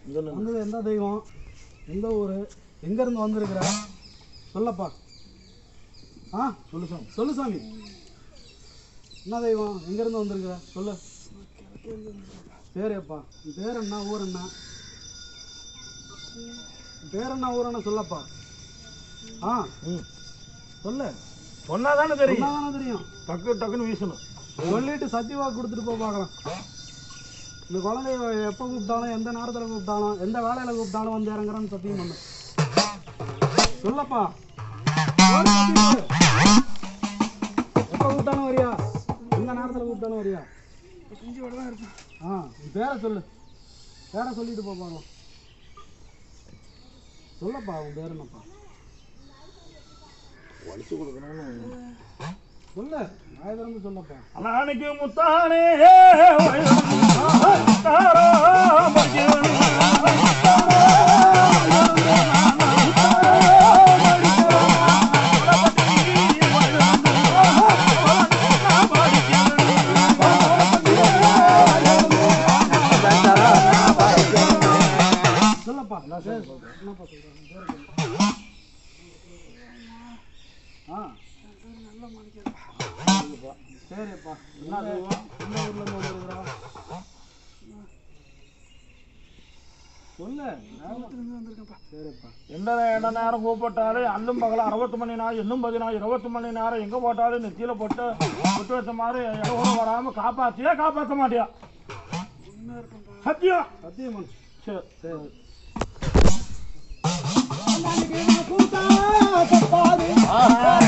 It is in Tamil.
வந்தது எந்த தெய்வம் எந்த ஊர் எங்கேருந்து வந்திருக்கிற சொல்லப்பா ஆ சொல்லு சாமி சொல்லு சாமி என்ன தெய்வம் எங்கேருந்து வந்திருக்கிற சொல்லு பேரேப்பா உன் பேர் என்ன ஊர் என்ன உன் பேர் என்ன ஊர் என்ன சொல்லப்பா ஆ சொல்லு சொன்னாதானே தெரியும் சொன்னாதானே தெரியும் டக்கு டக்குன்னு வீசணும் சொல்லிட்டு சத்தியவா கொடுத்துட்டு போ பார்க்கலாம் இந்த குழந்தைய எப்போ கூப்பிட்டாலும் எந்த நேரத்தில் கூப்பிட்டாலும் எந்த வேலையில் கூப்பிட்டாலும் வந்து இறங்குறேன்னு சத்தியம் பண்ணு சொல்லப்பா ஒரு சத்தியம் சொல்லு. எப்போ கூப்பிட்டாலும் வரியா எந்த நேரத்தில் கூப்பிட்டாலும் வரியா ஆ உன் பேரை சொல்லு பேரை சொல்லிட்டு போ பார்க்கலாம் சொல்லப்பா உன் பேர் என்னப்பா வலிச்சு கொடுக்கணும்னு சொல்லு வாய் திறந்து சொல்லப்பா அன்னைக்கு முத்தானே முத்தாரோ சொல்லப்பா பேர் என்னப்பா சொல்றாங்க பேர் சொல்லு. ஆ சரிப்பா. சரிப்பா என்ன தெய்வம்? எந்த ஊர்ல இருந்து வந்திருக்கிறா சொல்லு சரிப்பா எந்த எந்த நேரம் கூப்பிட்டாலும் அல்லும் பகல அறுபத்து மணி நேரம் இன்னும் பதினாறு இருபத்தி மணி நேரம் எங்க போட்டாலும் நெத்தியில போட்டு விட்டு வச்ச மாதிரி இடஒரு வராம காப்பாத்தியா காப்பாற்ற மாட்டியா சத்தியம் சத்தியமன் சரி சரி ஆஹா